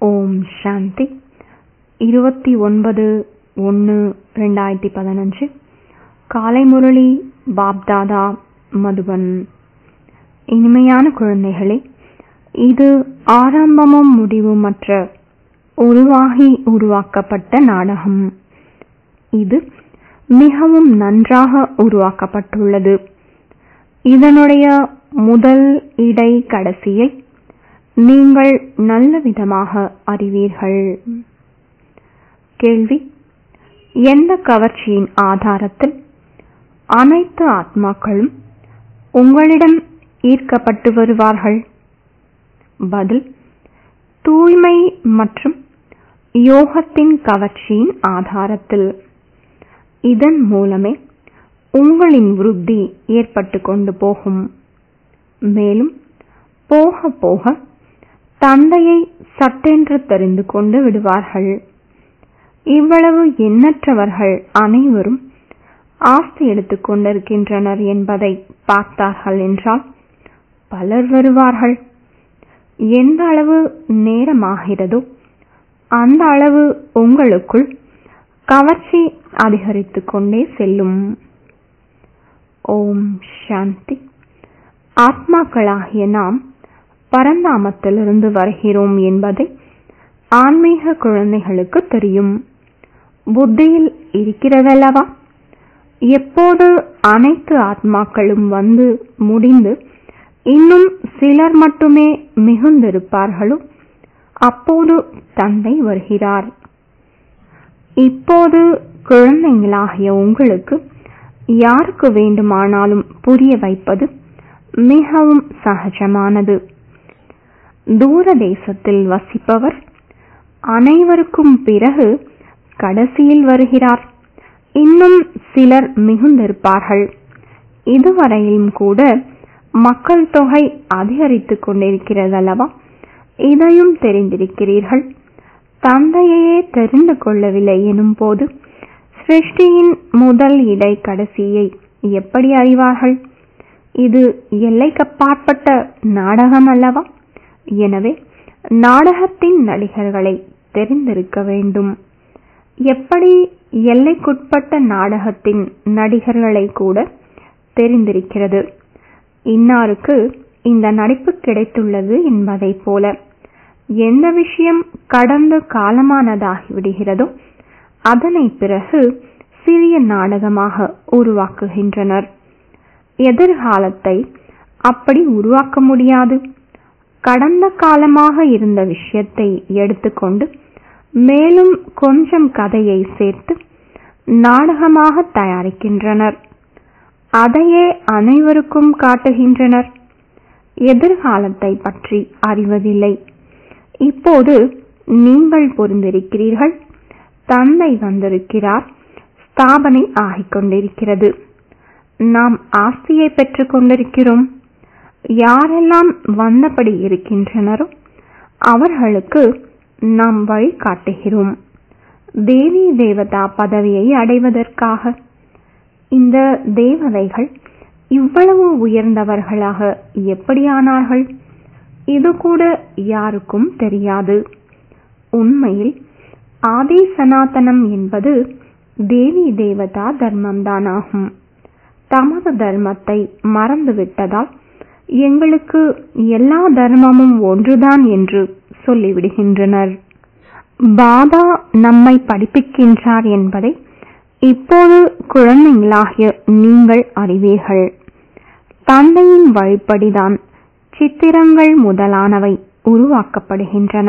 ஓம் சாந்தி இருபத்தி ஒன்பது ஒன்று ரெண்டாயிரத்தி பதினஞ்சு காலை முரளி பாப்தாதா மதுபன் இனிமையான குழந்தைகளே இது ஆரம்பமும் முடிவுமற்ற உருவாகி உருவாக்கப்பட்ட நாடகம் இது மிகவும் நன்றாக உருவாக்கப்பட்டுள்ளது இதனுடைய முதல் இடை கடைசியை நீங்கள் நல்ல விதமாக அறிவீர்கள் கேள்வி எந்த கவர்ச்சியின் ஆதாரத்தில் அனைத்து ஆத்மாக்களும் உங்களிடம் ஈர்க்கப்பட்டு வருவார்கள் பதில் தூய்மை மற்றும் யோகத்தின் கவர்ச்சியின் ஆதாரத்தில் இதன் மூலமே உங்களின் விருத்தி ஏற்பட்டு கொண்டு போகும் மேலும் போக போக தந்தையை சட்டென்று தெரிந்து கொண்டு விடுவார்கள் இவ்வளவு எண்ணற்றவர்கள் அனைவரும் ஆஸ்தி எடுத்துக் கொண்டிருக்கின்றனர் என்பதை பார்த்தார்கள் என்றால் பலர் வருவார்கள் எந்த அளவு நேரமாகிறதோ அந்த அளவு உங்களுக்குள் கவர்ச்சி அதிகரித்துக் கொண்டே செல்லும் ஓம் சாந்தி ஆத்மாக்களாகிய நாம் பரந்தாமத்திலிருந்து வருகிறோம் என்பதை ஆன்மீக குழந்தைகளுக்கு தெரியும் புத்தியில் இருக்கிறதல்லவா எப்போது அனைத்து ஆத்மாக்களும் வந்து முடிந்து இன்னும் சிலர் மட்டுமே மிகுந்திருப்பார்களோ அப்போது தந்தை வருகிறார் இப்போது குழந்தைங்களாகிய உங்களுக்கு யாருக்கு வேண்டுமானாலும் புரிய வைப்பது மிகவும் சகஜமானது தூர தேசத்தில் வசிப்பவர் அனைவருக்கும் பிறகு கடைசியில் வருகிறார் இன்னும் சிலர் மிகுந்திருப்பார்கள் இதுவரையிலும் கூட மக்கள் தொகை அதிகரித்துக் கொண்டிருக்கிறதல்லவா இதையும் தெரிந்திருக்கிறீர்கள் தந்தையையே தெரிந்து கொள்ளவில்லை எனும் போது சிருஷ்டியின் முதல் இடை கடைசியை எப்படி அறிவார்கள் இது எல்லைக்கப்பாற்பட்ட நாடகம் அல்லவா எனவே நாடகத்தின் நடிகர்களை தெரிந்திருக்க வேண்டும் எப்படி எல்லைக்குட்பட்ட நாடகத்தின் நடிகர்களை கூட தெரிந்திருக்கிறது இன்னாருக்கு இந்த நடிப்பு கிடைத்துள்ளது என்பதை போல எந்த விஷயம் கடந்து காலமானதாகிவிடுகிறதோ அதனை பிறகு சிறிய நாடகமாக உருவாக்குகின்றனர் எதிர்காலத்தை அப்படி உருவாக்க முடியாது கடந்த காலமாக இருந்த விஷயத்தை எடுத்துக்கொண்டு மேலும் கொஞ்சம் கதையை சேர்த்து நாடகமாக தயாரிக்கின்றனர் அதையே அனைவருக்கும் காட்டுகின்றனர் எதிர்காலத்தை பற்றி அறிவதில்லை இப்போது நீங்கள் புரிந்திருக்கிறீர்கள் தந்தை வந்திருக்கிறார் ஸ்தாபனை ஆகிக் கொண்டிருக்கிறது நாம் ஆஸ்தியை பெற்றுக் கொண்டிருக்கிறோம் யாரெல்லாம் வந்தபடி இருக்கின்றனரோ அவர்களுக்கு நாம் வழி காட்டுகிறோம் தேவி தேவதா பதவியை அடைவதற்காக இந்த தேவதைகள் இவ்வளவு உயர்ந்தவர்களாக எப்படியானார்கள் இது கூட யாருக்கும் தெரியாது உண்மையில் ஆதி சனாதனம் என்பது தேவி தேவதா தர்மம்தான் ஆகும் தமது தர்மத்தை மறந்துவிட்டதால் எங்களுக்கு எல்லா தர்மமும் ஒன்றுதான் என்று சொல்லிவிடுகின்றனர் பாபா நம்மை படிப்பிக்கின்றார் என்பதை இப்போது குழந்தைங்களாகிய நீங்கள் அறிவீர்கள் தந்தையின் வழிப்படிதான் சித்திரங்கள் முதலானவை உருவாக்கப்படுகின்றன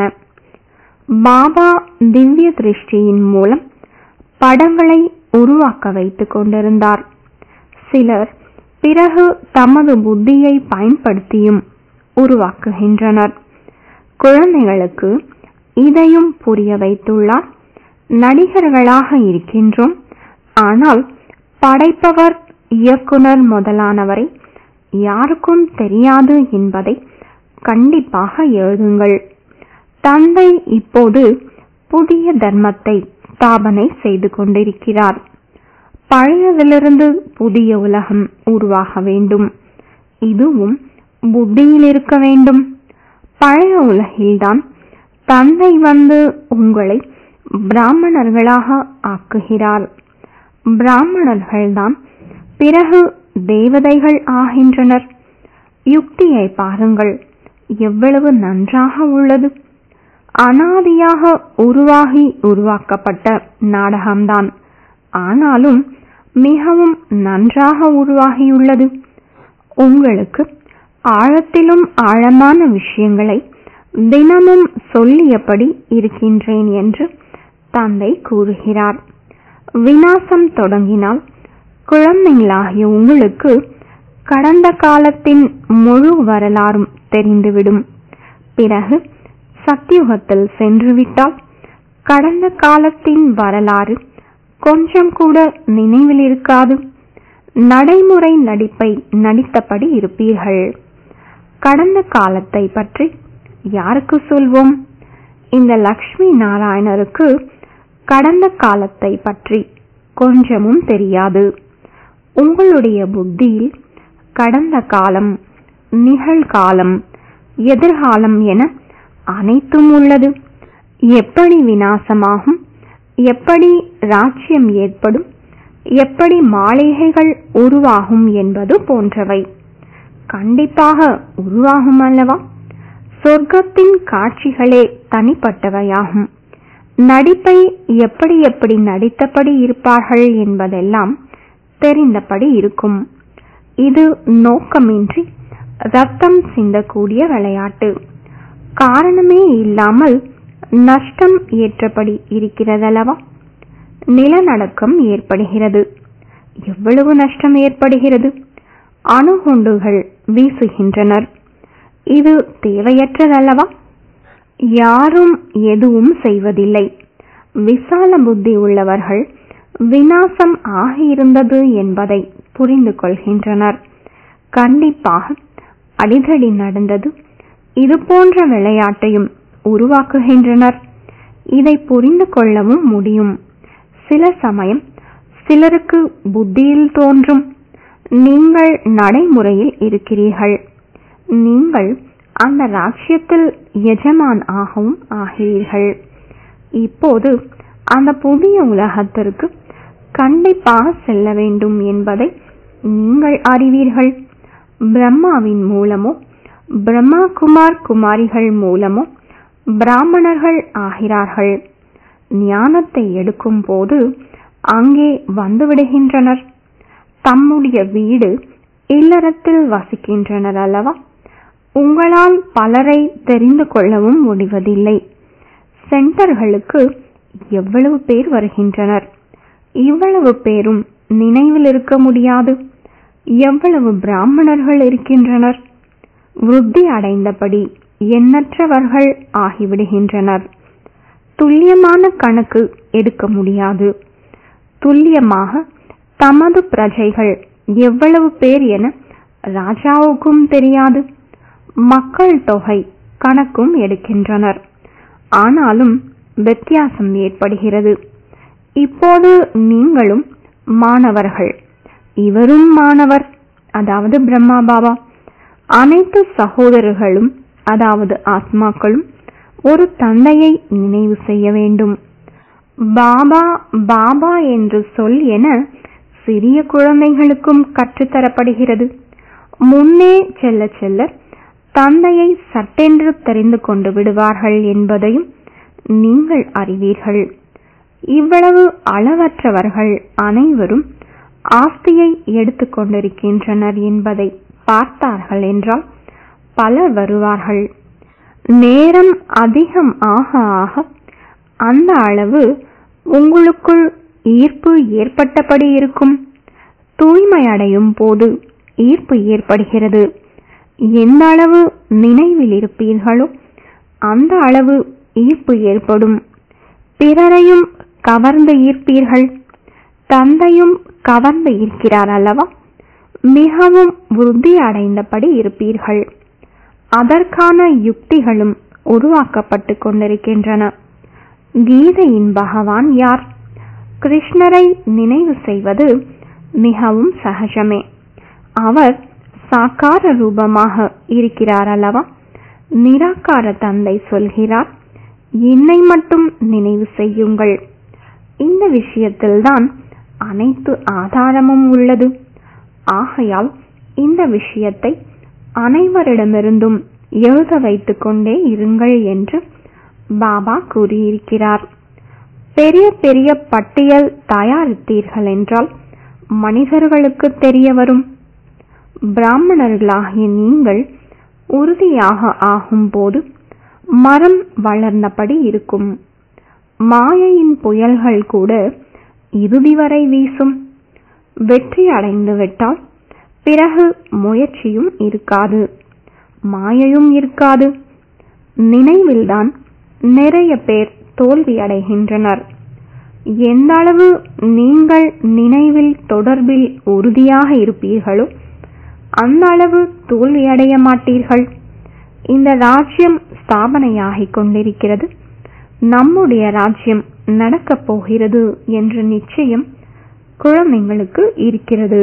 பாபா திவ்ய திருஷ்டியின் மூலம் படங்களை உருவாக்க வைத்துக் கொண்டிருந்தார் சிலர் பிறகு தமது புத்தியை பயன்படுத்தியும் உருவாக்குகின்றனர் குழந்தைகளுக்கு இதையும் புரிய வைத்துள்ளார் நடிகர்களாக இருக்கின்றோம் ஆனால் படைப்பவர் இயக்குனர் முதலானவரை யாருக்கும் தெரியாது என்பதை கண்டிப்பாக எழுதுங்கள் தந்தை இப்போது புதிய தர்மத்தை ஸ்தாபனை செய்து கொண்டிருக்கிறார் பழையதிலிருந்து புதிய உலகம் உருவாக வேண்டும் இதுவும் புத்தியில் இருக்க வேண்டும் பழைய உலகில்தான் தந்தை வந்து உங்களை பிராமணர்களாக ஆக்குகிறார் பிராமணர்கள்தான் பிறகு தேவதைகள் ஆகின்றனர் யுக்தியை பாருங்கள் எவ்வளவு நன்றாக உள்ளது அனாதியாக உருவாகி உருவாக்கப்பட்ட நாடகம்தான் ஆனாலும் மிகவும் நன்றாக உருவாகியுள்ளது உங்களுக்கு ஆழத்திலும் ஆழமான விஷயங்களை தினமும் சொல்லியபடி இருக்கின்றேன் என்று தந்தை கூறுகிறார் வினாசம் தொடங்கினால் குழந்தைகளாகிய உங்களுக்கு கடந்த காலத்தின் முழு வரலாறும் தெரிந்துவிடும் பிறகு சத்தியுகத்தில் சென்றுவிட்டால் கடந்த காலத்தின் வரலாறு கொஞ்சம் கூட நினைவில் இருக்காது நடைமுறை நடிப்பை நடித்தபடி இருப்பீர்கள் கடந்த காலத்தை பற்றி யாருக்கு சொல்வோம் இந்த லக்ஷ்மி நாராயணருக்கு கடந்த காலத்தை பற்றி கொஞ்சமும் தெரியாது உங்களுடைய புத்தியில் கடந்த காலம் நிகழ்காலம் எதிர்காலம் என அனைத்தும் உள்ளது எப்படி வினாசமாகும் எப்படி ராஜ்யம் ஏற்படும் எப்படி மாளிகைகள் உருவாகும் என்பது போன்றவை கண்டிப்பாக உருவாகும் அல்லவா சொர்க்கத்தின் காட்சிகளே தனிப்பட்டவையாகும் நடிப்பை எப்படி எப்படி நடித்தபடி இருப்பார்கள் என்பதெல்லாம் தெரிந்தபடி இருக்கும் இது நோக்கமின்றி ரத்தம் சிந்தக்கூடிய விளையாட்டு காரணமே இல்லாமல் நஷ்டம் ஏற்றபடி இருக்கிறதல்லவா நிலநடுக்கம் ஏற்படுகிறது எவ்வளவு நஷ்டம் ஏற்படுகிறது அணுகுண்டுகள் வீசுகின்றனர் இது தேவையற்றதல்லவா யாரும் எதுவும் செய்வதில்லை விசால புத்தி உள்ளவர்கள் வினாசம் ஆகியிருந்தது என்பதை புரிந்து கொள்கின்றனர் கண்டிப்பாக அடிதடி நடந்தது இது போன்ற விளையாட்டையும் உருவாக்குகின்றனர் இதை புரிந்து கொள்ளவும் முடியும் சில சமயம் சிலருக்கு புத்தியில் தோன்றும் நீங்கள் நடைமுறையில் இருக்கிறீர்கள் நீங்கள் அந்த ராஜ்யத்தில் எஜமான் ஆகவும் ஆகிறீர்கள் இப்போது அந்த புதிய உலகத்திற்கு கண்டிப்பாக செல்ல வேண்டும் என்பதை நீங்கள் அறிவீர்கள் பிரம்மாவின் மூலமோ பிரம்மா குமார் குமாரிகள் மூலமோ பிராமணர்கள் ஆகிறார்கள் ஞானத்தை எடுக்கும் போது அங்கே வந்துவிடுகின்றனர் தம்முடைய வீடு இல்லறத்தில் வசிக்கின்றனர் அல்லவா உங்களால் பலரை தெரிந்து கொள்ளவும் முடிவதில்லை சென்டர்களுக்கு எவ்வளவு பேர் வருகின்றனர் இவ்வளவு பேரும் நினைவில் இருக்க முடியாது எவ்வளவு பிராமணர்கள் இருக்கின்றனர் விருத்தி அடைந்தபடி எண்ணற்றவர்கள் ஆகிவிடுகின்றனர் துல்லியமான கணக்கு எடுக்க முடியாது துல்லியமாக தமது பிரஜைகள் எவ்வளவு பேர் என ராஜாவுக்கும் தெரியாது மக்கள் தொகை கணக்கும் எடுக்கின்றனர் ஆனாலும் வித்தியாசம் ஏற்படுகிறது இப்போது நீங்களும் மாணவர்கள் இவரும் மாணவர் அதாவது பிரம்மா பாபா அனைத்து சகோதரர்களும் அதாவது ஆத்மாக்களும் ஒரு தந்தையை நினைவு செய்ய வேண்டும் பாபா பாபா என்று சொல் என சிறிய குழந்தைகளுக்கும் கற்றுத்தரப்படுகிறது முன்னே செல்ல செல்ல தந்தையை சட்டென்று தெரிந்து கொண்டு விடுவார்கள் என்பதையும் நீங்கள் அறிவீர்கள் இவ்வளவு அளவற்றவர்கள் அனைவரும் ஆஸ்தியை எடுத்துக்கொண்டிருக்கின்றனர் என்பதை பார்த்தார்கள் என்றால் பலர் வருவார்கள் நேரம் அதிகம் ஆக ஆக அந்த அளவு உங்களுக்குள் ஈர்ப்பு ஏற்பட்டபடி இருக்கும் தூய்மை அடையும் போது ஈர்ப்பு ஏற்படுகிறது எந்த அளவு நினைவில் இருப்பீர்களோ அந்த அளவு ஈர்ப்பு ஏற்படும் பிறரையும் கவர்ந்து ஈர்ப்பீர்கள் தந்தையும் கவர்ந்து ஈர்க்கிறார் அல்லவா மிகவும் விருத்தி அடைந்தபடி இருப்பீர்கள் அதற்கான யுக்திகளும் உருவாக்கப்பட்டு கொண்டிருக்கின்றன கீதையின் பகவான் யார் கிருஷ்ணரை நினைவு செய்வது மிகவும் சகஜமே அவர் சாக்கார ரூபமாக இருக்கிறார் அல்லவா நிராகார தந்தை சொல்கிறார் என்னை மட்டும் நினைவு செய்யுங்கள் இந்த விஷயத்தில்தான் அனைத்து ஆதாரமும் உள்ளது ஆகையால் இந்த விஷயத்தை அனைவரிடமிருந்தும் எழுத வைத்துக் கொண்டே இருங்கள் என்று பாபா கூறியிருக்கிறார் பெரிய பெரிய பட்டியல் தயாரித்தீர்கள் என்றால் மனிதர்களுக்கு தெரிய வரும் பிராமணர்களாகிய நீங்கள் உறுதியாக ஆகும்போது மரம் வளர்ந்தபடி இருக்கும் மாயையின் புயல்கள் கூட இறுதி வரை வீசும் வெற்றி அடைந்து விட்டால் பிறகு முயற்சியும் இருக்காது மாயையும் இருக்காது நினைவில்தான் நிறைய பேர் தோல்வி அடைகின்றனர் எந்த அளவு நீங்கள் நினைவில் தொடர்பில் உறுதியாக இருப்பீர்களோ அந்த அளவு தோல்வியடைய மாட்டீர்கள் இந்த ராஜ்யம் ஸ்தாபனையாகிக் கொண்டிருக்கிறது நம்முடைய ராஜ்யம் நடக்கப் போகிறது என்ற நிச்சயம் குழந்தைங்களுக்கு இருக்கிறது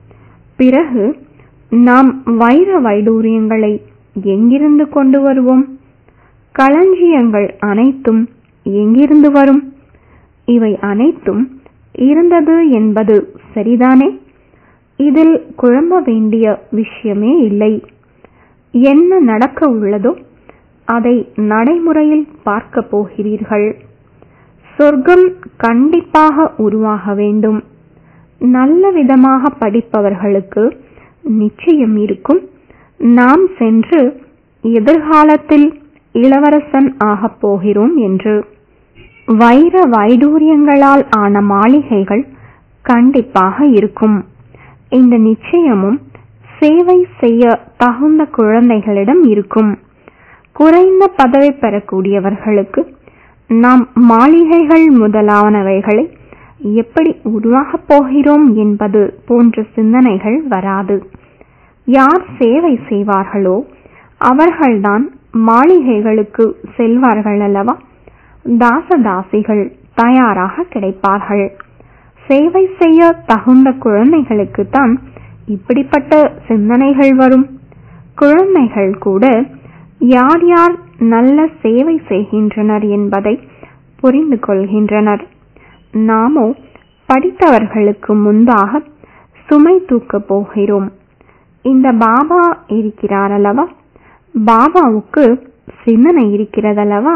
பிறகு நாம் வைர வைடூரியங்களை எங்கிருந்து கொண்டு வருவோம் களஞ்சியங்கள் அனைத்தும் எங்கிருந்து வரும் இவை அனைத்தும் இருந்தது என்பது சரிதானே இதில் குழம்ப வேண்டிய விஷயமே இல்லை என்ன நடக்க உள்ளதோ அதை நடைமுறையில் பார்க்க போகிறீர்கள் சொர்க்கம் கண்டிப்பாக உருவாக வேண்டும் நல்ல விதமாக படிப்பவர்களுக்கு நிச்சயம் இருக்கும் நாம் சென்று எதிர்காலத்தில் இளவரசன் ஆகப் போகிறோம் என்று வைர வைடூரியங்களால் ஆன மாளிகைகள் கண்டிப்பாக இருக்கும் இந்த நிச்சயமும் சேவை செய்ய தகுந்த குழந்தைகளிடம் இருக்கும் குறைந்த பதவி பெறக்கூடியவர்களுக்கு நாம் மாளிகைகள் முதலானவைகளை எப்படி உருவாகப் போகிறோம் என்பது போன்ற சிந்தனைகள் வராது யார் சேவை செய்வார்களோ அவர்கள்தான் மாளிகைகளுக்கு செல்வார்கள் அல்லவா தாசதாசிகள் தயாராக கிடைப்பார்கள் சேவை செய்ய தகுந்த குழந்தைகளுக்கு தான் இப்படிப்பட்ட சிந்தனைகள் வரும் குழந்தைகள் கூட யார் யார் நல்ல சேவை செய்கின்றனர் என்பதை புரிந்து கொள்கின்றனர் நாமோ படித்தவர்களுக்கு முன்பாக சுமை தூக்கப் போகிறோம் இந்த பாபா இருக்கிறார் அல்லவா பாபாவுக்கு சிந்தனை இருக்கிறதல்லவா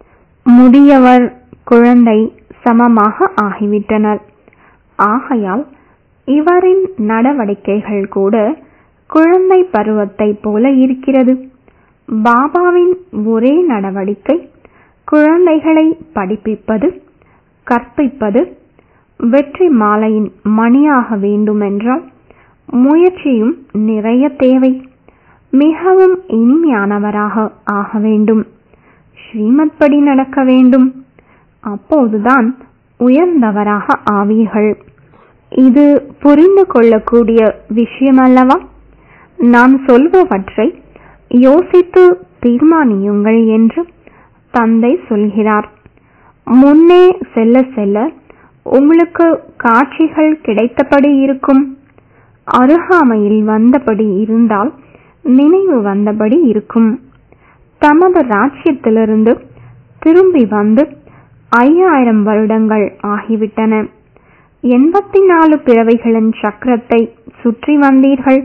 முதியவர் குழந்தை சமமாக ஆகிவிட்டனர் ஆகையால் இவரின் நடவடிக்கைகள் கூட குழந்தை பருவத்தை போல இருக்கிறது பாபாவின் ஒரே நடவடிக்கை குழந்தைகளை படிப்பிப்பது கற்பிப்பது வெற்றி மாலையின் மணியாக வேண்டுமென்றால் முயற்சியும் நிறைய தேவை மிகவும் இனிமையானவராக ஆக வேண்டும் ஸ்ரீமத் படி நடக்க வேண்டும் அப்போதுதான் உயர்ந்தவராக ஆவீர்கள் இது புரிந்து கொள்ளக்கூடிய விஷயமல்லவா நான் சொல்பவற்றை யோசித்து தீர்மானியுங்கள் என்று தந்தை சொல்கிறார் முன்னே செல்ல செல்ல உங்களுக்கு காட்சிகள் கிடைத்தபடி இருக்கும் அருகாமையில் வந்தபடி இருந்தால் நினைவு வந்தபடி இருக்கும் தமது ராஜ்யத்திலிருந்து திரும்பி வந்து ஐயாயிரம் வருடங்கள் ஆகிவிட்டன எண்பத்தி நாலு பிறவைகளின் சக்கரத்தை சுற்றி வந்தீர்கள்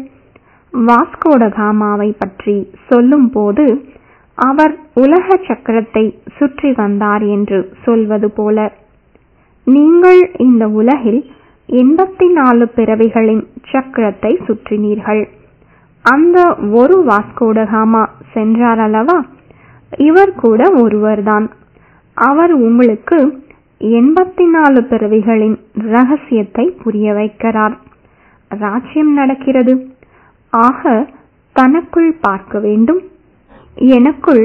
வாஸ்கோடகாமாவை பற்றி சொல்லும் போது அவர் உலக சக்கரத்தை சுற்றி வந்தார் என்று சொல்வது போல நீங்கள் இந்த உலகில் எண்பத்தி நாலு பிறவிகளின் சக்கரத்தை சுற்றினீர்கள் அந்த ஒரு வாஸ்கோடகாமா சென்றார் அல்லவா இவர் கூட ஒருவர்தான் அவர் உங்களுக்கு எண்பத்தி நாலு பிறவிகளின் ரகசியத்தை புரிய வைக்கிறார் ராஜ்யம் நடக்கிறது ஆக தனக்குள் பார்க்க வேண்டும் எனக்குள்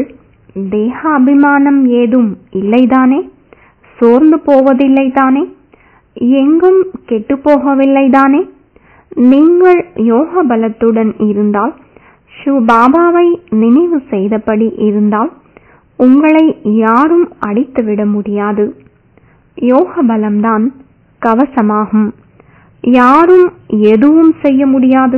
தேகாபிமானம் ஏதும் இல்லைதானே சோர்ந்து போவதில்லைதானே எங்கும் கெட்டு போகவில்லைதானே நீங்கள் யோக பலத்துடன் இருந்தால் ஷிவ பாபாவை நினைவு செய்தபடி இருந்தால் உங்களை யாரும் அடித்துவிட முடியாது யோக பலம்தான் கவசமாகும் யாரும் எதுவும் செய்ய முடியாது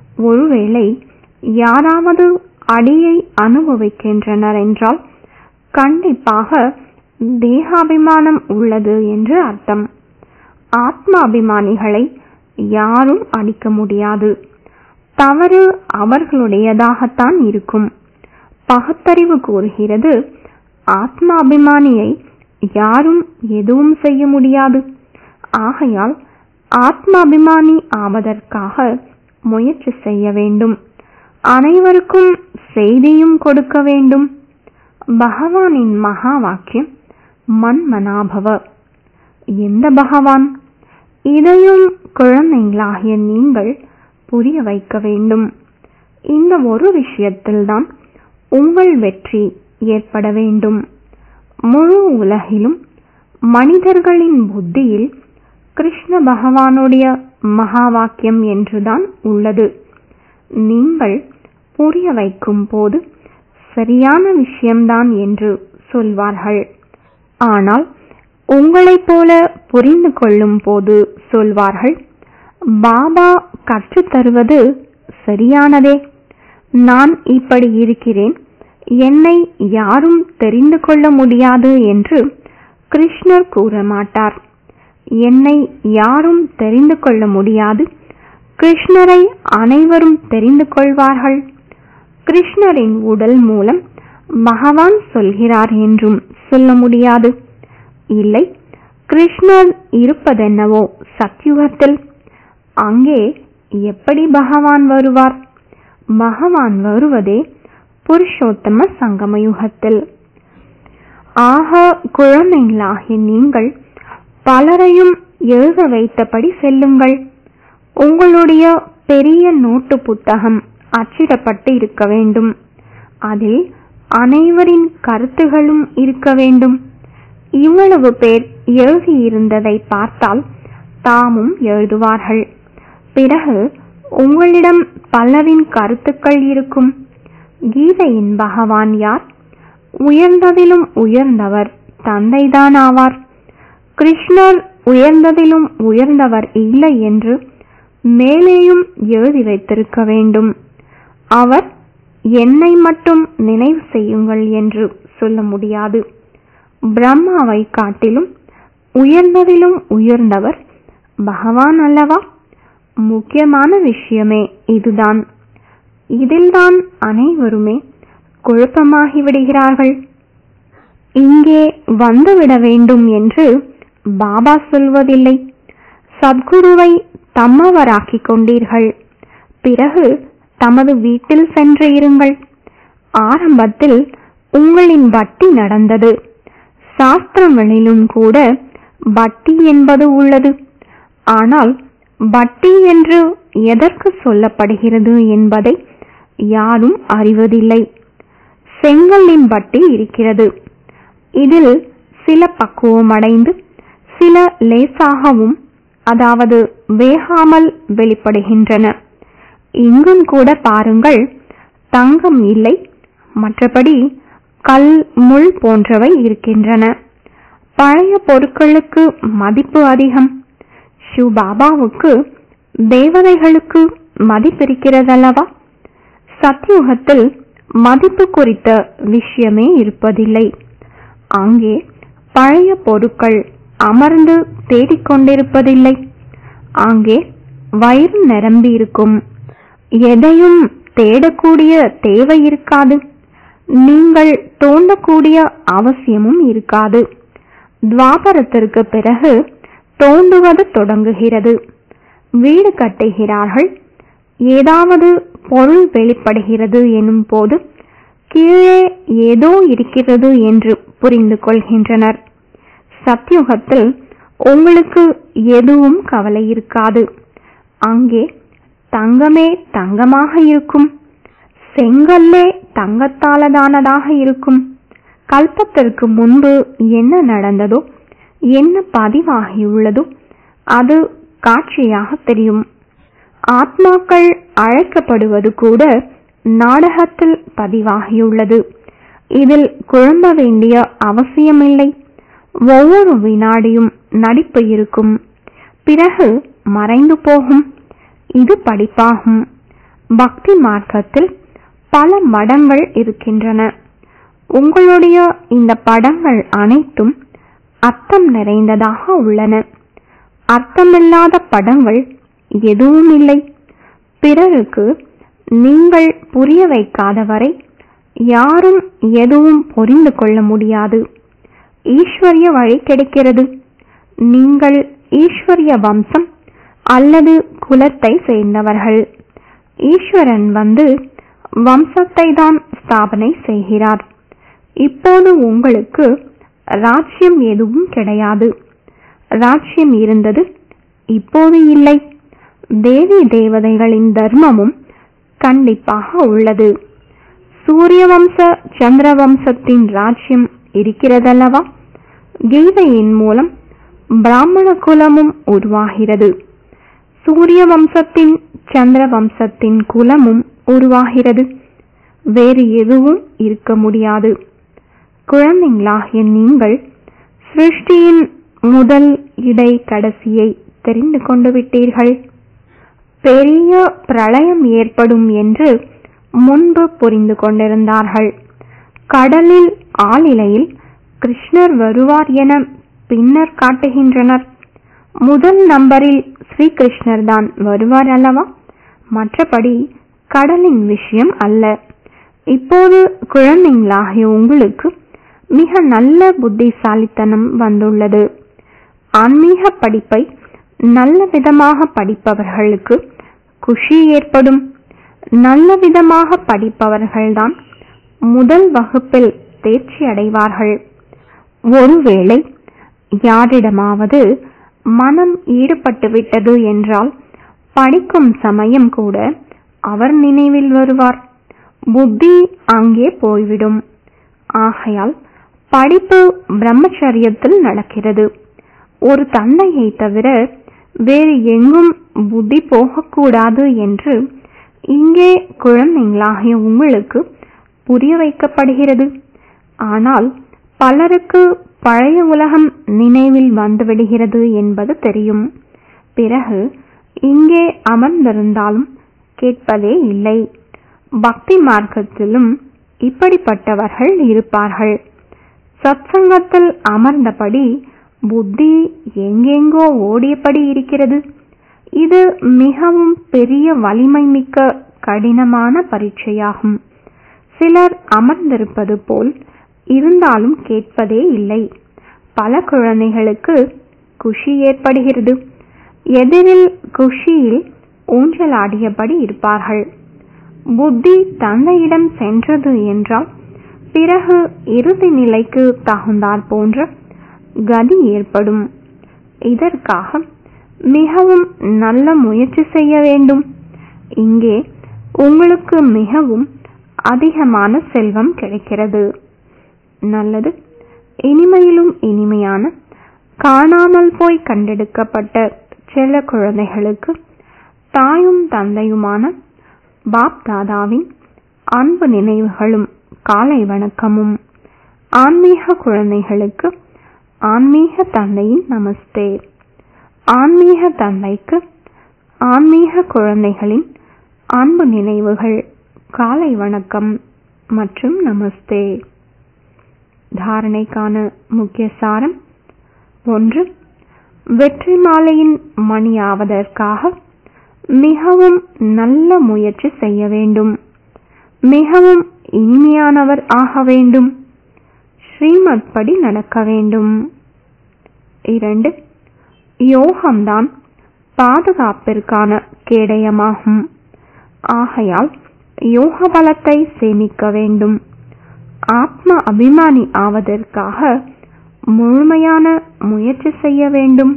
ஒருவேளை யாராவது அடியை அனுபவிக்கின்றனர் என்றால் கண்டிப்பாக தேகாபிமானம் உள்ளது என்று அர்த்தம் ஆத்மாபிமானிகளை யாரும் அடிக்க முடியாது தவறு அவர்களுடையதாகத்தான் இருக்கும் பகுத்தறிவு கூறுகிறது ஆத்மாபிமானியை யாரும் எதுவும் செய்ய முடியாது ஆகையால் ஆத்மாபிமானி ஆவதற்காக முயற்சி செய்ய வேண்டும் அனைவருக்கும் செய்தியும் கொடுக்க வேண்டும் பகவானின் மகா வாக்கியம் மன்மனாபவ எந்த பகவான் இதையும் குழந்தைகளாகிய நீங்கள் புரிய வைக்க வேண்டும் இந்த ஒரு விஷயத்தில்தான் உங்கள் வெற்றி ஏற்பட வேண்டும் முழு உலகிலும் மனிதர்களின் புத்தியில் கிருஷ்ண பகவானுடைய மகா வாக்கியம் என்றுதான் உள்ளது நீங்கள் புரிய வைக்கும் போது சரியான விஷயம்தான் என்று சொல்வார்கள் ஆனால் உங்களைப் போல புரிந்து கொள்ளும் போது சொல்வார்கள் பாபா கற்றுத் தருவது சரியானதே நான் இப்படி இருக்கிறேன் என்னை யாரும் தெரிந்து கொள்ள முடியாது என்று கிருஷ்ணர் கூற மாட்டார் என்னை யாரும் தெரிந்து கொள்ள முடியாது கிருஷ்ணரை அனைவரும் தெரிந்து கொள்வார்கள் கிருஷ்ணரின் உடல் மூலம் பகவான் சொல்கிறார் என்றும் சொல்ல முடியாது இல்லை கிருஷ்ணர் இருப்பதென்னவோ சத்யுகத்தில் அங்கே எப்படி பகவான் வருவார் பகவான் வருவதே புருஷோத்தம சங்கமயுகத்தில் ஆக குழந்தைகளாகிய நீங்கள் பலரையும் எழுத வைத்தபடி செல்லுங்கள் உங்களுடைய பெரிய நோட்டு புத்தகம் அச்சிடப்பட்டு இருக்க வேண்டும் அதில் அனைவரின் கருத்துகளும் இருக்க வேண்டும் இவ்வளவு பேர் எழுதியிருந்ததை பார்த்தால் தாமும் எழுதுவார்கள் பிறகு உங்களிடம் பலரின் கருத்துக்கள் இருக்கும் கீதையின் பகவான் யார் உயர்ந்ததிலும் உயர்ந்தவர் தந்தைதான் ஆவார் கிருஷ்ணர் உயர்ந்ததிலும் உயர்ந்தவர் இல்லை என்று மேலேயும் எழுதி வைத்திருக்க வேண்டும் அவர் என்னை மட்டும் நினைவு செய்யுங்கள் என்று சொல்ல முடியாது பிரம்மாவை காட்டிலும் உயர்ந்ததிலும் உயர்ந்தவர் பகவான் அல்லவா முக்கியமான விஷயமே இதுதான் இதில்தான் அனைவருமே குழப்பமாகி விடுகிறார்கள் இங்கே வந்துவிட வேண்டும் என்று பாபா சொல்வதில்லை சத்குருவை தம்மவராக்கிக் கொண்டீர்கள் பிறகு தமது வீட்டில் சென்று இருங்கள் ஆரம்பத்தில் உங்களின் பட்டி நடந்தது சாஸ்திரங்களிலும் கூட பட்டி என்பது உள்ளது ஆனால் பட்டி என்று எதற்கு சொல்லப்படுகிறது என்பதை யாரும் அறிவதில்லை செங்கல்லின் பட்டி இருக்கிறது இதில் சில பக்குவமடைந்து சில லேசாகவும் அதாவது வேகாமல் வெளிப்படுகின்றன இங்கும் கூட பாருங்கள் தங்கம் இல்லை மற்றபடி கல் முள் போன்றவை இருக்கின்றன பழைய பொருட்களுக்கு மதிப்பு அதிகம் சிவபாபாவுக்கு தேவதைகளுக்கு மதிப்பிருக்கிறதல்லவா சத்யுகத்தில் மதிப்பு குறித்த விஷயமே இருப்பதில்லை அங்கே பழைய பொருட்கள் அமர்ந்து தேடிக்கொண்டிருப்பதில்லை அங்கே வயிறு நிரம்பி இருக்கும் எதையும் தேடக்கூடிய தேவை இருக்காது நீங்கள் தோண்டக்கூடிய அவசியமும் இருக்காது துவாபரத்திற்கு பிறகு தோண்டுவது தொடங்குகிறது வீடு கட்டுகிறார்கள் ஏதாவது பொருள் வெளிப்படுகிறது எனும் போது கீழே ஏதோ இருக்கிறது என்று புரிந்து கொள்கின்றனர் சத்யுகத்தில் உங்களுக்கு எதுவும் கவலை இருக்காது அங்கே தங்கமே தங்கமாக இருக்கும் செங்கல்லே தங்கத்தாலதானதாக இருக்கும் கல்பத்திற்கு முன்பு என்ன நடந்ததோ என்ன பதிவாகியுள்ளதோ அது காட்சியாக தெரியும் ஆத்மாக்கள் அழைக்கப்படுவது கூட நாடகத்தில் பதிவாகியுள்ளது இதில் குழம்ப வேண்டிய அவசியமில்லை ஒவ்வொரு வினாடியும் நடிப்பு இருக்கும் பிறகு மறைந்து போகும் இது படிப்பாகும் பக்தி மார்க்கத்தில் பல மடங்கள் இருக்கின்றன உங்களுடைய இந்த படங்கள் அனைத்தும் அர்த்தம் நிறைந்ததாக உள்ளன அர்த்தமில்லாத படங்கள் எதுவும் இல்லை பிறருக்கு நீங்கள் புரிய வைக்காத வரை யாரும் எதுவும் புரிந்து கொள்ள முடியாது ஈஸ்வரிய வழி கிடைக்கிறது நீங்கள் ஈஸ்வரிய வம்சம் அல்லது குலத்தை சேர்ந்தவர்கள் ஈஸ்வரன் வந்து வம்சத்தை தான் ஸ்தாபனை செய்கிறார் இப்போது உங்களுக்கு ராஜ்யம் எதுவும் கிடையாது ராஜ்யம் இருந்தது இப்போது இல்லை தேவி தேவதைகளின் தர்மமும் கண்டிப்பாக உள்ளது சூரிய வம்ச சந்திர வம்சத்தின் ராஜ்யம் இருக்கிறதல்லவா கீதையின் மூலம் பிராமண குலமும் உருவாகிறது சூரிய வம்சத்தின் சந்திர வம்சத்தின் குலமும் உருவாகிறது வேறு எதுவும் இருக்க முடியாது குழந்தைங்களாகிய நீங்கள் சிருஷ்டியின் முதல் இடை கடைசியை தெரிந்து கொண்டு விட்டீர்கள் பெரிய பிரளயம் ஏற்படும் என்று முன்பு புரிந்து கொண்டிருந்தார்கள் கடலில் ஆளிலையில் கிருஷ்ணர் வருவார் என பின்னர் காட்டுகின்றனர் முதல் நம்பரில் ஸ்ரீகிருஷ்ணர் தான் வருவார் அல்லவா மற்றபடி கடலின் விஷயம் அல்ல இப்போது குழந்தைங்களாகிய உங்களுக்கு மிக நல்ல புத்திசாலித்தனம் வந்துள்ளது ஆன்மீக படிப்பை நல்ல விதமாக படிப்பவர்களுக்கு குஷி ஏற்படும் நல்ல விதமாக படிப்பவர்கள்தான் முதல் வகுப்பில் தேர்ச்சி அடைவார்கள் ஒருவேளை யாரிடமாவது மனம் ஈடுபட்டு விட்டது என்றால் படிக்கும் சமயம் கூட அவர் நினைவில் வருவார் புத்தி அங்கே போய்விடும் ஆகையால் படிப்பு பிரம்மச்சரியத்தில் நடக்கிறது ஒரு தந்தையை தவிர வேறு எங்கும் புத்தி போகக்கூடாது என்று இங்கே குழந்தைங்களாகிய உங்களுக்கு புரிய வைக்கப்படுகிறது ஆனால் பலருக்கு பழைய உலகம் நினைவில் வந்துவிடுகிறது என்பது தெரியும் பிறகு இங்கே அமர்ந்திருந்தாலும் கேட்பதே இல்லை பக்தி மார்க்கத்திலும் இப்படிப்பட்டவர்கள் இருப்பார்கள் சத்சங்கத்தில் அமர்ந்தபடி புத்தி எங்கெங்கோ ஓடியபடி இருக்கிறது இது மிகவும் பெரிய வலிமை மிக்க கடினமான பரீட்சையாகும் சிலர் அமர்ந்திருப்பது போல் இருந்தாலும் கேட்பதே இல்லை பல குழந்தைகளுக்கு குஷி ஏற்படுகிறது எதிரில் குஷியில் ஊஞ்சலாடியபடி இருப்பார்கள் புத்தி தந்தையிடம் சென்றது என்றால் பிறகு இறுதி நிலைக்கு தகுந்தாற் போன்ற கதி ஏற்படும் இதற்காக மிகவும் நல்ல முயற்சி செய்ய வேண்டும் இங்கே உங்களுக்கு மிகவும் அதிகமான செல்வம் கிடைக்கிறது நல்லது இனிமையிலும் இனிமையான காணாமல் போய் கண்டெடுக்கப்பட்ட செல்ல குழந்தைகளுக்கு தாயும் தந்தையுமான பாப் தாதாவின் அன்பு நினைவுகளும் காலை வணக்கமும் ஆன்மீக குழந்தைகளுக்கு ஆன்மீக தந்தையின் நமஸ்தே ஆன்மீக தந்தைக்கு ஆன்மீக குழந்தைகளின் அன்பு நினைவுகள் காலை வணக்கம் மற்றும் நமஸ்தே தாரணைக்கான முக்கிய சாரம் ஒன்று வெற்றி மாலையின் மணியாவதற்காக மிகவும் நல்ல முயற்சி செய்ய வேண்டும் மிகவும் இனிமையானவர் ஆக வேண்டும் ஸ்ரீமத் படி நடக்க வேண்டும் இரண்டு யோகம்தான் பாதுகாப்பிற்கான கேடயமாகும் ஆகையால் யோக பலத்தை சேமிக்க வேண்டும் ஆத்ம அபிமானி ஆவதற்காக முழுமையான முயற்சி செய்ய வேண்டும்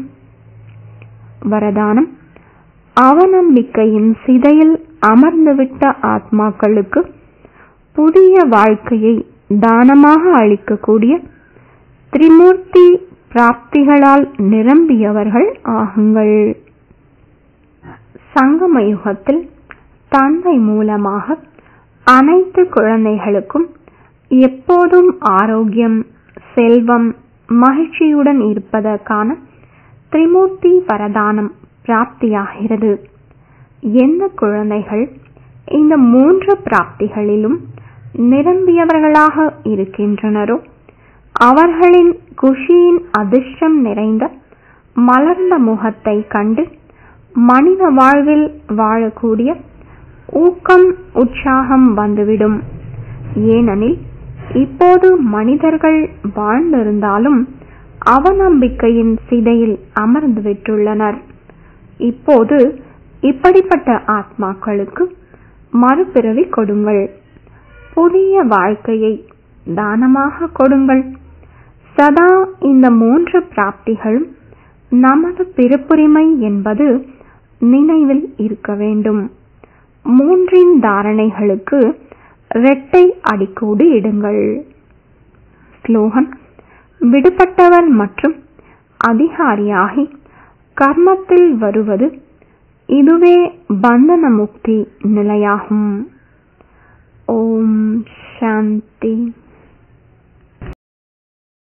வரதானம் அவநம்பிக்கையின் சிதையில் அமர்ந்துவிட்ட ஆத்மாக்களுக்கு புதிய வாழ்க்கையை தானமாக அளிக்கக்கூடிய திரிமூர்த்தி பிராப்திகளால் நிரம்பியவர்கள் ஆகுங்கள் சங்கம யுகத்தில் தந்தை மூலமாக அனைத்து குழந்தைகளுக்கும் எப்போதும் ஆரோக்கியம் செல்வம் மகிழ்ச்சியுடன் இருப்பதற்கான திரிமூர்த்தி வரதானம் பிராப்தியாகிறது எந்த குழந்தைகள் இந்த மூன்று பிராப்திகளிலும் நிரம்பியவர்களாக இருக்கின்றனரோ அவர்களின் குஷியின் அதிர்ஷ்டம் நிறைந்த மலர்ந்த முகத்தை கண்டு மனித வாழ்வில் வாழக்கூடிய ஊக்கம் உற்சாகம் வந்துவிடும் ஏனெனில் இப்போது மனிதர்கள் வாழ்ந்திருந்தாலும் அவநம்பிக்கையின் சிதையில் அமர்ந்து விட்டுள்ளனர் இப்போது இப்படிப்பட்ட ஆத்மாக்களுக்கு மறுபிறவி கொடுங்கள் புதிய வாழ்க்கையை தானமாக கொடுங்கள் சதா இந்த மூன்று பிராப்திகளும் நமது பிறப்புரிமை என்பது நினைவில் இருக்க வேண்டும் மூன்றின் தாரணைகளுக்கு இரட்டை அடிக்கோடு இடுங்கள் ஸ்லோகன் விடுபட்டவர் மற்றும் அதிகாரியாகி கர்மத்தில் வருவது இதுவே பந்தன முக்தி நிலையாகும் ஓம் சாந்தி